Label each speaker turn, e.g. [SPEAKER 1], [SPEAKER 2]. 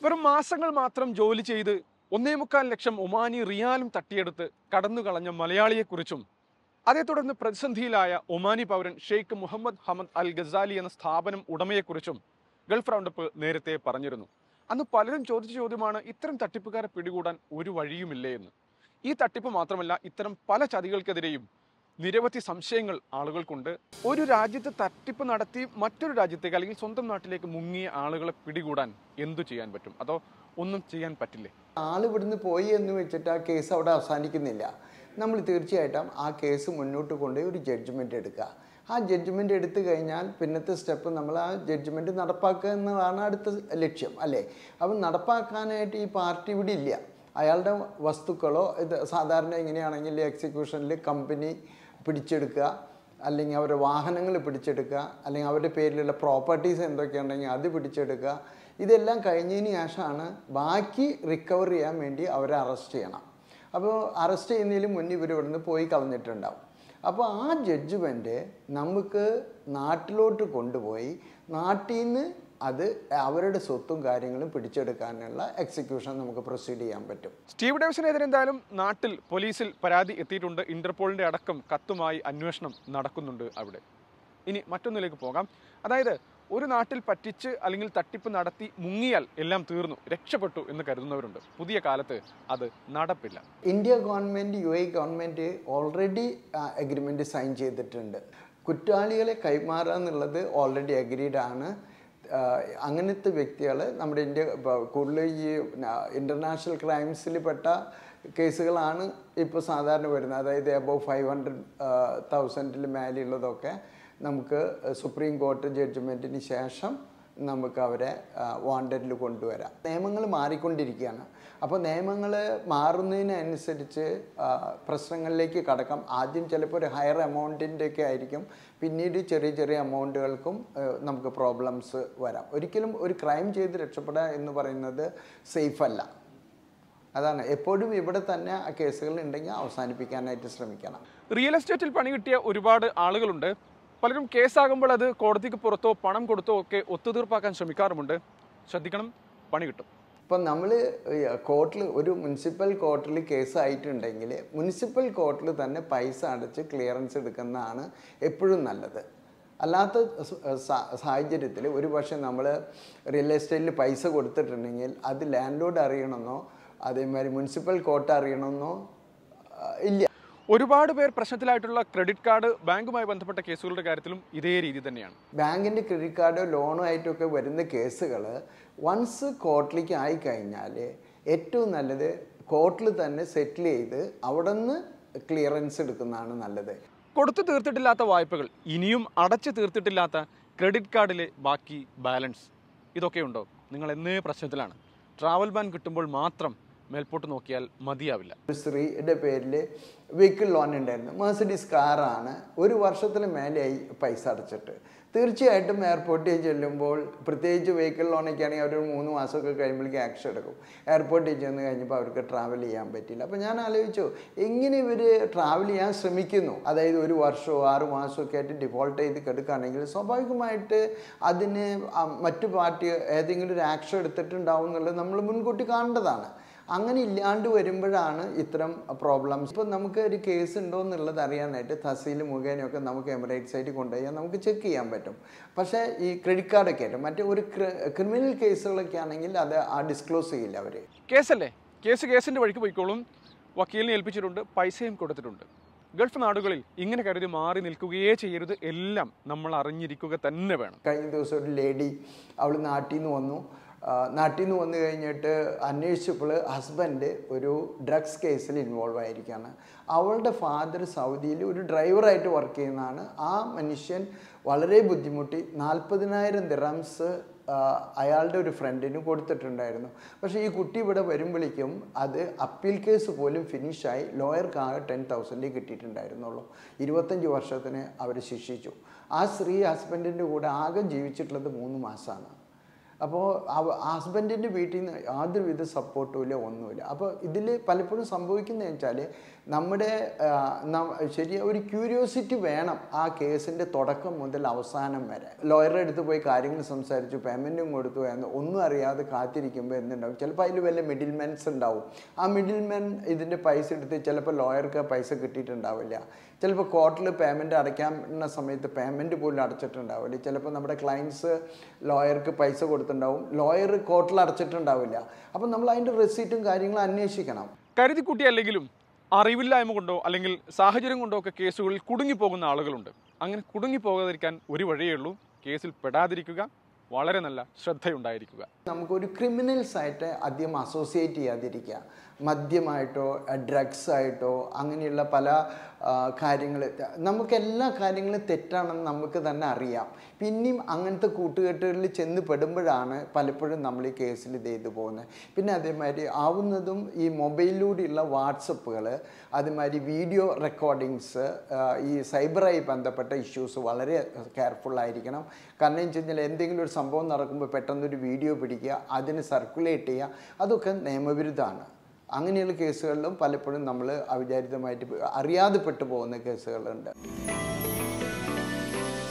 [SPEAKER 1] വെറും മാസങ്ങൾ മാത്രം ജോലി ചെയ്ത് ഒന്നേ മുക്കാൽ ലക്ഷം ഒമാനി റിയാലും തട്ടിയെടുത്ത് കടന്നു കളഞ്ഞ മലയാളിയെക്കുറിച്ചും അതേ തുടർന്ന് പ്രതിസന്ധിയിലായ ഒമാനി പൗരൻ Sheikh Mohammed Hamad Al Ghazali എന്ന സ്ഥാപനം ഉടമയെക്കുറിച്ചും ഗൾഫ് റൗണ്ടപ്പ് നേരത്തെ പറഞ്ഞിരുന്നു അന്ന് പലരും ചോദിച്ച ചോദ്യമാണ് ഇത്തരം തട്ടിപ്പുകാരെ പിടികൂടാൻ ഒരു വഴിയുമില്ലേ എന്ന് ഈ തട്ടിപ്പ് മാത്രമല്ല ഇത്തരം പല ചതികൾക്കെതിരെയും നിരവധി സംശയങ്ങൾ ആളുകൾക്കുണ്ട് ഒരു രാജ്യത്ത് തട്ടിപ്പ് നടത്തി മറ്റൊരു രാജ്യത്തേക്ക് അല്ലെങ്കിൽ സ്വന്തം നാട്ടിലേക്ക് മുങ്ങിയ ആളുകളെ പിടികൂടാൻ എന്തു ചെയ്യാൻ പറ്റും അതോ ഒന്നും ചെയ്യാൻ പറ്റില്ലേ
[SPEAKER 2] ആൾ ഇവിടുന്ന് പോയി എന്ന് വെച്ചിട്ട് ആ കേസ് അവിടെ അവസാനിക്കുന്നില്ല നമ്മൾ തീർച്ചയായിട്ടും ആ കേസ് മുന്നോട്ട് കൊണ്ടുപോയി ഒരു ജഡ്ജ്മെൻ്റ് എടുക്കുക ആ ജഡ്ജ്മെൻ്റ് എടുത്തു കഴിഞ്ഞാൽ പിന്നത്തെ സ്റ്റെപ്പ് നമ്മൾ ആ ജഡ്ജ്മെൻറ്റ് നടപ്പാക്കുക എന്നതാണ് അടുത്ത ലക്ഷ്യം അല്ലേ അപ്പം നടപ്പാക്കാനായിട്ട് ഈ പാർട്ടി ഇവിടെ ഇല്ല അയാളുടെ വസ്തുക്കളോ ഇത് സാധാരണ ഇങ്ങനെയാണെങ്കിൽ എക്സിക്യൂഷനിൽ കമ്പനി പിടിച്ചെടുക്കുക അല്ലെങ്കിൽ അവരുടെ വാഹനങ്ങൾ പിടിച്ചെടുക്കുക അല്ലെങ്കിൽ അവരുടെ പേരിലുള്ള പ്രോപ്പർട്ടീസ് എന്തൊക്കെയുണ്ടെങ്കിൽ അത് പിടിച്ചെടുക്കുക ഇതെല്ലാം കഴിഞ്ഞതിന് ശേഷമാണ് ബാക്കി റിക്കവർ ചെയ്യാൻ വേണ്ടി അവരെ അറസ്റ്റ് ചെയ്യണം അപ്പോൾ അറസ്റ്റ് ചെയ്യുന്നതിന് മുന്നേ ഇവർ ഇവിടുന്ന് പോയി കളഞ്ഞിട്ടുണ്ടാവും അപ്പോൾ ആ ജഡ്ജ്മെൻറ്റ് നമുക്ക് നാട്ടിലോട്ട് കൊണ്ടുപോയി നാട്ടിൽ നിന്ന് അത് അവരുടെ സ്വത്തും കാര്യങ്ങളും പിടിച്ചെടുക്കാനുള്ള എക്സിക്യൂഷൻ നമുക്ക് പ്രൊസീഡ് ചെയ്യാൻ പറ്റും
[SPEAKER 1] സ്റ്റീവ് ഡേവിസിനെതിരെ എന്തായാലും നാട്ടിൽ പോലീസിൽ പരാതി എത്തിയിട്ടുണ്ട് ഇന്റർപോളിന്റെ അടക്കം കത്തുമായി അന്വേഷണം നടക്കുന്നുണ്ട് അവിടെ ഇനി മറ്റൊന്നിലേക്ക് പോകാം അതായത് ഒരു നാട്ടിൽ പറ്റിച്ച് അല്ലെങ്കിൽ തട്ടിപ്പ് നടത്തി മുങ്ങിയാൽ എല്ലാം തീർന്നു രക്ഷപ്പെട്ടു എന്ന് കരുതുന്നവരുണ്ട് പുതിയ കാലത്ത് അത് നടപ്പില്ല
[SPEAKER 2] India government U A government already agreement sign ചെയ്തിട്ടുണ്ട് കുറ്റവാളികളെ കൈമാറുക എന്നുള്ളത് ഓൾറെഡി അഗ്രീഡ് ആണ് ആ, അങ്ങനത്തെ വ്യക്തികൾ നമ്മുടെ ഇന്ത്യ ഇപ്പോൾ കൂടുതൽ ഈ ഇൻ്റർനാഷണൽ ക്രൈംസിൽ പെട്ട കേസുകളാണ് ഇപ്പോൾ സാധാരണ വരുന്നത് അതായത് എബോവ് ഫൈവ് ഹൺഡ്രഡ് തൗസൻഡിൽ മേലെയുള്ളതൊക്കെ നമുക്ക് സുപ്രീം കോടതി ജഡ്ജ്മെൻറ്റിന് ശേഷം നമുക്ക് അവരെ വാണ്ടഡിൽ കൊണ്ടുവരാം നിയമങ്ങൾ മാറിക്കൊണ്ടിരിക്കുകയാണ് അപ്പോൾ നിയമങ്ങൾ മാറുന്നതിനനുസരിച്ച് ആ, പ്രശ്നങ്ങളിലേക്ക് കടക്കാം ആദ്യം ചിലപ്പോൾ ഒരു ഹയർ എമൗണ്ടിൻ്റെ ഒക്കെ ആയിരിക്കും പിന്നീട് ചെറിയ ചെറിയ എമൗണ്ടുകൾക്കും ആ, നമുക്ക് പ്രോബ്ലംസ് വരാം ഒരിക്കലും ഒരു ക്രൈം ചെയ്ത് രക്ഷപ്പെടുക എന്ന് പറയുന്നത് സേഫ് അല്ല അതാണ് എപ്പോഴും ഇവിടെ തന്നെ ആ കേസുകൾ ഉണ്ടെങ്കിൽ അവസാനിപ്പിക്കാനായിട്ട് ശ്രമിക്കണം
[SPEAKER 1] റിയൽ എസ്റ്റേറ്റിൽ പണി കിട്ടിയ ഒരുപാട് ആളുകളുണ്ട് പലരും കേസാകുമ്പോൾ അത് കോടതിക്ക് പുറത്തോ പണം കൊടുത്തോ ഒക്കെ ഒത്തുതീർപ്പാക്കാൻ ശ്രമിക്കാറുമുണ്ട് ശ്രദ്ധിക്കണം പണി കിട്ടും
[SPEAKER 2] ഇപ്പം നമ്മൾ കോർട്ടിൽ ഒരു മുനിസിപ്പൽ കോർട്ടിൽ കേസ് ആയിട്ടുണ്ടെങ്കിൽ മുനിസിപ്പൽ കോർട്ടിൽ തന്നെ പൈസ അടച്ച് ക്ലിയറൻസ് എടുക്കുന്നതാണ് എപ്പോഴും നല്ലത് അല്ലാത്ത സാഹചര്യത്തിൽ ഒരു പക്ഷേ നമ്മൾ റിയൽ എസ്റ്റേറ്റിൽ പൈസ കൊടുത്തിട്ടുണ്ടെങ്കിൽ അത് ലാൻഡ് ലോഡ് അറിയണമെന്നോ അതേമാതിരി മുനിസിപ്പൽ കോർട്ട് അറിയണമെന്നോ ആ, ഇല്ല
[SPEAKER 1] ഒരുപാട് പേർ പ്രശ്നത്തിലായിട്ടുള്ള ക്രെഡിറ്റ് കാർഡ് ബാങ്കുമായി ബന്ധപ്പെട്ട കേസുകളുടെ കാര്യത്തിലും ഇതേ രീതി തന്നെയാണ്
[SPEAKER 2] ബാങ്കിൻ്റെ ക്രെഡിറ്റ് കാർഡോ ലോണോ ആയിട്ടൊക്കെ വരുന്ന കേസുകൾ വൺസ് കോർട്ടിലേക്ക് ആയിക്കഴിഞ്ഞാൽ ഏറ്റവും നല്ലത് കോർട്ടിൽ തന്നെ സെറ്റിൽ ചെയ്ത് അവിടെ നിന്ന് ക്ലിയറൻസ് എടുക്കുന്നതാണ് നല്ലത്
[SPEAKER 1] കൊടുത്തു തീർത്തിട്ടില്ലാത്ത വായ്പകൾ ഇനിയും അടച്ചു തീർത്തിട്ടില്ലാത്ത ക്രെഡിറ്റ് കാർഡിലെ ബാക്കി ബാലൻസ് ഇതൊക്കെ ഉണ്ടോ നിങ്ങൾ എന്നേ പ്രശ്നത്തിലാണ് ട്രാവൽ ബാൻ കിട്ടുമ്പോൾ മാത്രം മേൽപോട്ട് നോക്കിയാൽ മതിയാവില്ല
[SPEAKER 2] ഒരു സ്ത്രീയുടെ പേരിൽ വെഹിക്കിൾ ലോൺ ഉണ്ടായിരുന്നു മേഴ്സഡീസ് കാറാണ് ഒരു വർഷത്തിന് മേലെയായി പൈസ അടച്ചിട്ട് തീർച്ചയായിട്ടും എയർപോർട്ടിൽ ചെല്ലുമ്പോൾ പ്രത്യേകിച്ച് വെഹിക്കിൾ ലോണൊക്കെ ആണെങ്കിൽ അവർ മൂന്ന് മാസമൊക്കെ കഴിയുമ്പോഴേക്കും ആക്ഷൻ എടുക്കും എയർപോർട്ടിൽ ചെന്ന് കഴിഞ്ഞപ്പോൾ അവർക്ക് ട്രാവൽ ചെയ്യാൻ പറ്റില്ല അപ്പോൾ ഞാൻ ആലോചിച്ചു എങ്ങനെ ഇവർ ട്രാവൽ ചെയ്യാൻ ശ്രമിക്കുന്നു അതായത് ഒരു വർഷമോ ആറ് മാസമൊക്കെ ആയിട്ട് ഡിഫോൾട്ട് ചെയ്ത് കിടക്കുകയാണെങ്കിൽ സ്വാഭാവികമായിട്ട് അതിന് ആ മറ്റു പാർട്ടി ഏതെങ്കിലും ഒരു ആക്ഷൻ എടുത്തിട്ടുണ്ടാവും എന്നുള്ളത് നമ്മൾ മുൻകൂട്ടി കാണേണ്ടതാണ് അങ്ങനെ ഇല്ലാണ്ട് വരുമ്പോഴാണ് ഇത്തരം പ്രോബ്ലംസ് ഇപ്പം നമുക്ക് ഒരു കേസ് ഉണ്ടോ എന്നുള്ളത് അറിയാനായിട്ട് തഹസീൽ മുഖേനയൊക്കെ നമുക്ക് എമിറേറ്റ്സ് ആയിട്ട് കൊണ്ടുപോയാൽ നമുക്ക് ചെക്ക് ചെയ്യാൻ പറ്റും പക്ഷേ ഈ ക്രെഡിറ്റ് കാർഡൊക്കെ ആയിട്ട് മറ്റേ ഒരു ക്രിമിനൽ കേസുകളൊക്കെ ആണെങ്കിൽ അത് ആ ഡിസ്ക്ലോസ് ചെയ്യില്ല അവർ
[SPEAKER 1] കേസല്ലേ കേസ് കേസിന്റെ വഴിക്ക് പോയിക്കോളും വക്കീലിനെ ഏൽപ്പിച്ചിട്ടുണ്ട് പൈസയും കൊടുത്തിട്ടുണ്ട് ഗൾഫ് നാടുകളിൽ ഇങ്ങനെ കരുതി മാറി നിൽക്കുകയേ ചെയ്യരുത് എല്ലാം നമ്മൾ അറിഞ്ഞിരിക്കുക തന്നെ വേണം
[SPEAKER 2] കഴിഞ്ഞ ദിവസം ഒരു ലേഡി അവൾ നാട്ടിൽ നിന്ന് വന്നു ആ, നാട്ടിൽ നിന്ന് വന്നു കഴിഞ്ഞിട്ട് അന്വേഷിച്ചപ്പോൾ ഹസ്ബൻഡ് ഒരു ഡ്രഗ്സ് കേസിൽ ഇൻവോൾവ് ആയിരിക്കുകയാണ് അവളുടെ ഫാദർ സൗദിയിൽ ഒരു ഡ്രൈവറായിട്ട് വർക്ക് ചെയ്യുന്നതാണ് ആ മനുഷ്യൻ വളരെ ബുദ്ധിമുട്ടി നാൽപ്പതിനായിരം ദിറംസ് അയാളുടെ ഒരു ഫ്രണ്ടിന് കൊടുത്തിട്ടുണ്ടായിരുന്നു പക്ഷേ ഈ കുട്ടി ഇവിടെ വരുമ്പോഴേക്കും അത് അപ്പീൽ കേസ് പോലും ഫിനിഷായി ലോയർക്ക് ആകെ ടെൻ തൗസൻഡ് കിട്ടിയിട്ടുണ്ടായിരുന്നുള്ളൂ ഇരുപത്തഞ്ച് വർഷത്തിന് അവർ ശിക്ഷിച്ചു ആ സ്ത്രീ ഹസ്ബൻഡിൻ്റെ കൂടെ ആകെ ജീവിച്ചിട്ടുള്ളത് മൂന്ന് മാസമാണ് അപ്പോൾ ഹസ്ബൻഡിൻ്റെ വീട്ടിൽ നിന്ന് യാതൊരുവിധ സപ്പോർട്ടും ഇല്ല ഒന്നുമില്ല അപ്പോൾ ഇതിൽ പലപ്പോഴും സംഭവിക്കുന്നത് വെച്ചാൽ നമ്മുടെ ആ, ന- ശരി ഒരു ക്യൂരിയോസിറ്റി വേണം ആ കേസിൻ്റെ തുടക്കം മുതൽ അവസാനം വരെ ലോയറുടെ അടുത്ത് പോയി കാര്യങ്ങൾ സംസാരിച്ചു പേയ്മെൻറ്റും കൊടുത്തു എന്ന് ഒന്നും അറിയാതെ കാത്തിരിക്കുമ്പോൾ എന്തുണ്ടാവും ചിലപ്പോൾ അതിൽ വല്ല മിഡിൽ മെൻസ് ഉണ്ടാവും ആ മിഡിൽ മെൻ ഇതിൻ്റെ പൈസ എടുത്ത് ചിലപ്പോൾ ലോയർക്ക് പൈസ കിട്ടിയിട്ടുണ്ടാവില്ല ചിലപ്പോൾ കോർട്ടിൽ പേയ്മെൻറ്റ് അടയ്ക്കാവുന്ന സമയത്ത് പേയ്മെൻറ്റ് പോലും അടച്ചിട്ടുണ്ടാവില്ല ചിലപ്പോൾ നമ്മുടെ ക്ലയൻസ് ലോയർക്ക് പൈസ കൊടുത്തിട്ടുണ്ടാവും ലോയർ കോർട്ടിൽ അടച്ചിട്ടുണ്ടാവില്ല അപ്പം നമ്മൾ അതിൻ്റെ റെസീറ്റും കാര്യങ്ങളും അന്വേഷിക്കണം
[SPEAKER 1] കരുതിക്കുട്ടി അല്ലെങ്കിലും അറിവില്ലായ്മ കൊണ്ടോ അല്ലെങ്കിൽ സാഹചര്യം കൊണ്ടോ ഒക്കെ കേസുകളിൽ കുടുങ്ങിപ്പോകുന്ന ആളുകളുണ്ട് അങ്ങനെ കുടുങ്ങിപ്പോകാതിരിക്കാൻ ഒരു വഴിയേ ഉള്ളൂ കേസിൽ പെടാതിരിക്കുക വളരെ നല്ല ശ്രദ്ധയുണ്ടായിരിക്കുക
[SPEAKER 2] നമുക്കൊരു ക്രിമിനൽസ് ആയിട്ട് അധികം അസോസിയേറ്റ് ചെയ്യാതിരിക്കുക മദ്യമായിട്ടോ ഡ്രഗ്സ് ആയിട്ടോ അങ്ങനെയുള്ള പല കാര്യങ്ങൾ നമുക്ക് എല്ലാ കാര്യങ്ങളും തെറ്റാണെന്ന് നമുക്ക് തന്നെ അറിയാം പിന്നെയും അങ്ങനത്തെ കൂട്ടുകെട്ടുകളിൽ ചെന്ന് പെടുമ്പോഴാണ് പലപ്പോഴും നമ്മൾ ഈ കേസിൽ ഇത് ചെയ്തു പോകുന്നത് പിന്നെ അതേമാതിരി ആവുന്നതും ഈ മൊബൈലിലൂടെയുള്ള വാട്സപ്പുകൾ അതുമാതിരി വീഡിയോ റെക്കോർഡിങ്സ് ഈ സൈബറായി ബന്ധപ്പെട്ട ഇഷ്യൂസ് വളരെ കെയർഫുൾ ആയിരിക്കണം കാരണം എന്ന് വെച്ച് കഴിഞ്ഞാൽ എന്തെങ്കിലും ഒരു സംഭവം നടക്കുമ്പോൾ പെട്ടെന്നൊരു വീഡിയോ പിടിക്കുക അതിന് സർക്കുലേറ്റ് ചെയ്യുക അതൊക്കെ നിയമവിരുദ്ധമാണ് അങ്ങനെയുള്ള കേസുകളിലും പലപ്പോഴും നമ്മൾ അവിചാരിതമായിട്ട് അറിയാതെ പെട്ടു പോകുന്ന കേസുകളുണ്ട്